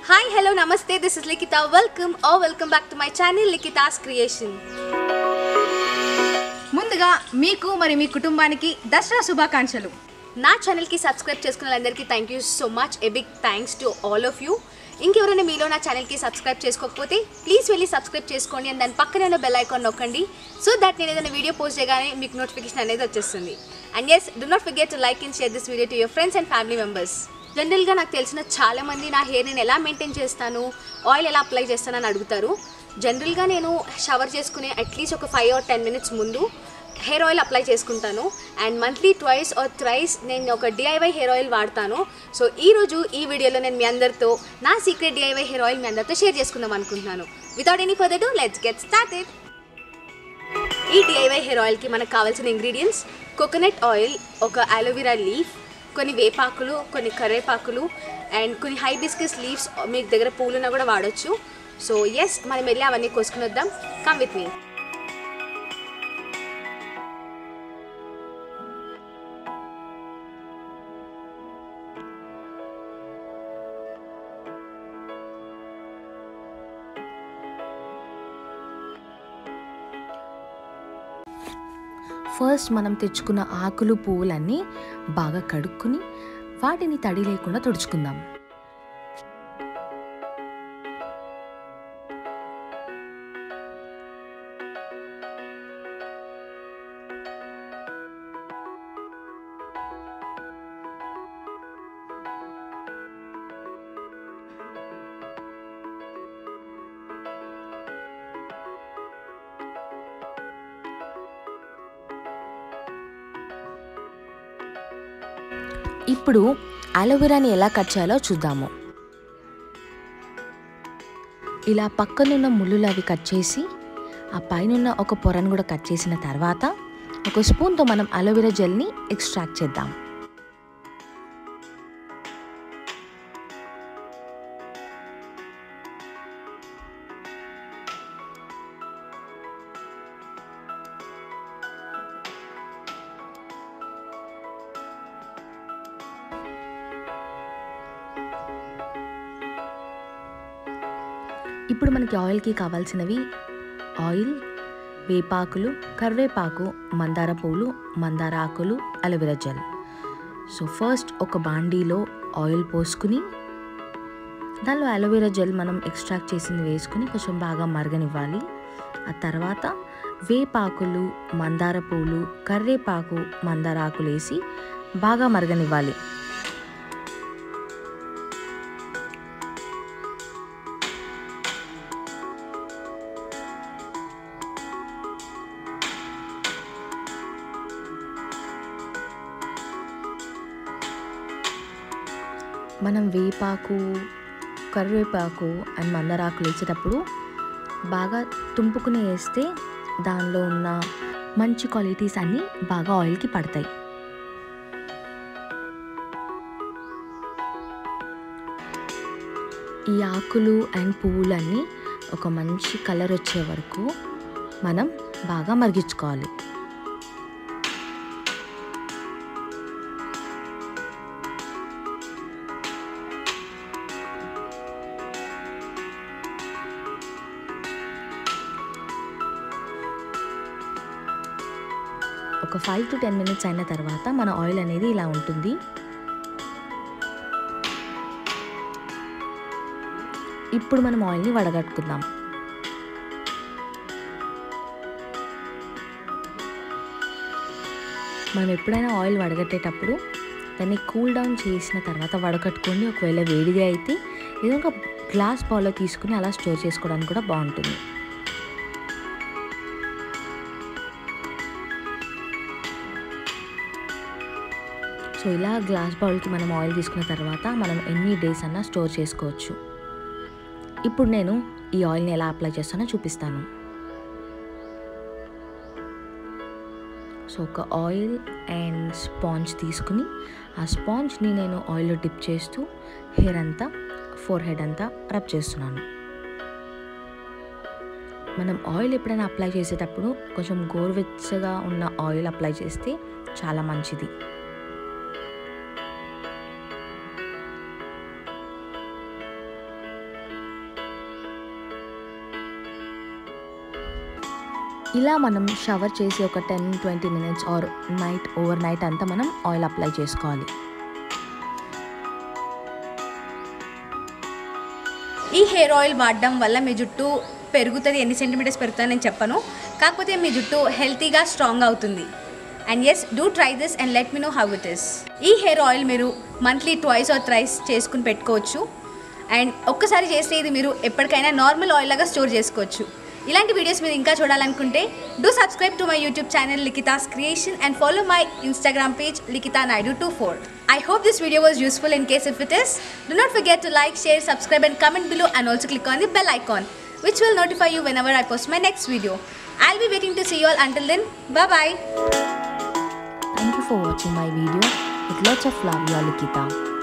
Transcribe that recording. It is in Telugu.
హాయ్ హలో నమస్తే this is Likhitha welcome oh welcome back to my channel Likhitha's creation ముందుగా మీకు మరి మీ కుటుంబానికి దసరా శుభాకాంక్షలు నా ఛానల్కి సబ్స్క్రైబ్ చేసుకున్న వాళ్ళందరికీ thank you so much a big thanks to all of you ఇంకెవరైనా మీలో నా ఛానల్కి సబ్స్క్రైబ్ చేసుకోకపోతే ప్లీజ్ వెళ్ళి సబ్స్క్రైబ్ చేసుకోండి అండ్ దాని పక్కనే ఉన్న బెల్ ఐకాన్ నొక్కండి సో దట్ నేను ఏదైనా వీడియో పోస్ట్ చేయగానే మీకు నోటిఫికేషన్ అనేది వచ్చేస్తుంది and yes do not forget to like and share this video to your friends and family members జనరల్గా నాకు తెలిసిన చాలా మంది నా హెయిర్ నేను ఎలా మెయింటైన్ చేస్తాను ఆయిల్ ఎలా అప్లై చేస్తానని అడుగుతారు జనరల్గా నేను షవర్ చేసుకునే అట్లీస్ట్ ఒక ఫైవ్ ఆర్ టెన్ మినిట్స్ ముందు హెయిర్ ఆయిల్ అప్లై చేసుకుంటాను and monthly twice or thrice నేను ఒక డిఐవై హెయిర్ ఆయిల్ వాడతాను సో ఈ రోజు ఈ వీడియోలో నేను మీ అందరితో నా సీక్రెట్ డిఐవై హెయిర్ ఆయిల్ మీ అందరితో షేర్ చేసుకుందాం అనుకుంటున్నాను without any further do let's get started ఈ డిఐవై హెయిర్ ఆయిల్కి మనకు కావాల్సిన ఇంగ్రీడియంట్స్ కోకోనట్ ఆయిల్ ఒక అలోవెరా లీఫ్ కొన్ని వేపాకులు కొన్ని కరివేపాకులు అండ్ కొన్ని హైబిస్కస్ లీవ్స్ మీ దగ్గర పూలున్నా కూడా వాడొచ్చు సో ఎస్ మనం వెళ్ళి అవన్నీ కోసుకుని వద్దాం కమ్ విత్ మీ ఫస్ట్ మనం తెచ్చుకున్న ఆకులు పువ్వులన్నీ బాగా కడుక్కుని వాటిని తడి లేకుండా తుడుచుకుందాం ఇప్పుడు అలోవెరాని ఎలా కట్ చేయాలో చూద్దాము ఇలా పక్కనున్న ముళ్ళులు అవి కట్ చేసి ఆ పైనున్న ఒక పొరను కూడా కట్ చేసిన తర్వాత ఒక స్పూన్తో మనం అలోవెరా జెల్ని ఎక్స్ట్రాక్ట్ చేద్దాం ఇప్పుడు మనకి ఆయిల్కి కావాల్సినవి ఆయిల్ వేపాకులు కరివేపాకు మందార పువ్వులు మందార ఆకులు అలోవెరా జెల్ సో ఫస్ట్ ఒక బాండీలో ఆయిల్ పోసుకుని దానిలో అలోవెరా జెల్ మనం ఎక్స్ట్రాక్ట్ చేసింది వేసుకుని కొంచెం బాగా మరగనివ్వాలి ఆ తర్వాత వేపాకులు మందార పువ్వులు కరివేపాకు మందార ఆకులు వేసి బాగా మరగనివ్వాలి మనం వేపాకు కరివేపాకు అండ్ మందారాకులు వేసేటప్పుడు బాగా తుంపుకుని వేస్తే దానిలో ఉన్న మంచి క్వాలిటీస్ అన్నీ బాగా ఆయిల్కి పడతాయి ఈ ఆకులు అండ్ పువ్వులన్నీ ఒక మంచి కలర్ వచ్చే వరకు మనం బాగా మరిగించుకోవాలి ఒక ఫైవ్ టు టెన్ మినిట్స్ అయిన తర్వాత మన ఆయిల్ అనేది ఇలా ఉంటుంది ఇప్పుడు మనం ఆయిల్ని వడగట్టుకుందాం మనం ఎప్పుడైనా ఆయిల్ వడగట్టేటప్పుడు దాన్ని కూల్ డౌన్ చేసిన తర్వాత వడకట్టుకొని ఒకవేళ వేడిగా అయితే ఏదో ఒక గ్లాస్ బౌల్లో తీసుకుని అలా స్టోర్ చేసుకోవడానికి కూడా బాగుంటుంది సో ఇలా గ్లాస్ బౌల్కి మనం ఆయిల్ తీసుకున్న తర్వాత మనం ఎన్ని డేస్ అన్నా స్టోర్ చేసుకోవచ్చు ఇప్పుడు నేను ఈ ఆయిల్ని ఎలా అప్లై చేస్తానో చూపిస్తాను సో ఒక ఆయిల్ అండ్ స్పాంజ్ తీసుకుని ఆ స్పాంజ్ని నేను ఆయిల్లో డిప్ చేస్తూ హెయిర్ అంతా ఫోర్ హెడ్ అంతా రబ్ చేస్తున్నాను మనం ఆయిల్ ఎప్పుడైనా అప్లై చేసేటప్పుడు కొంచెం గోరువెచ్చగా ఉన్న ఆయిల్ అప్లై చేస్తే చాలా మంచిది ఇలా మనం షవర్ చేసి ఒక ten twenty minutes or night over night అంతా మనం ఆయిల్ అప్లై చేసుకోవాలి ఈ హెయిర్ ఆయిల్ వాడడం వల్ల మీ జుట్టు పెరుగుతుంది ఎన్ని సెంటీమీటర్స్ పెరుగుతుంది నేను చెప్పను కాకపోతే మీ జుట్టు హెల్తీగా స్ట్రాంగ్ అవుతుంది and yes do try this and let me know how it is ఈ హెయిర్ ఆయిల్ మీరు మంత్లీ ట్వైస్ ఆర్ థ్రైస్ చేసుకుని పెట్టుకోవచ్చు అండ్ ఒక్కసారి చేస్తే ఇది మీరు ఎప్పటికైనా నార్మల్ ఆయిల్ లాగా స్టోర్ చేసుకోవచ్చు ఇలాంటి వీడియోస్ మీరు ఇంకా చూడాలనుకుంటే do subscribe to my YouTube channel Likhitha's creation and follow my Instagram page Likhitha Naidu two four I hope this video was useful in case if it is, do not forget to like, share, subscribe and comment below and also click on the bell icon which will notify you whenever I post my next video. I'll be waiting to see you all until then. Bye bye. Thank you for watching my video. With lots of love, your Likita.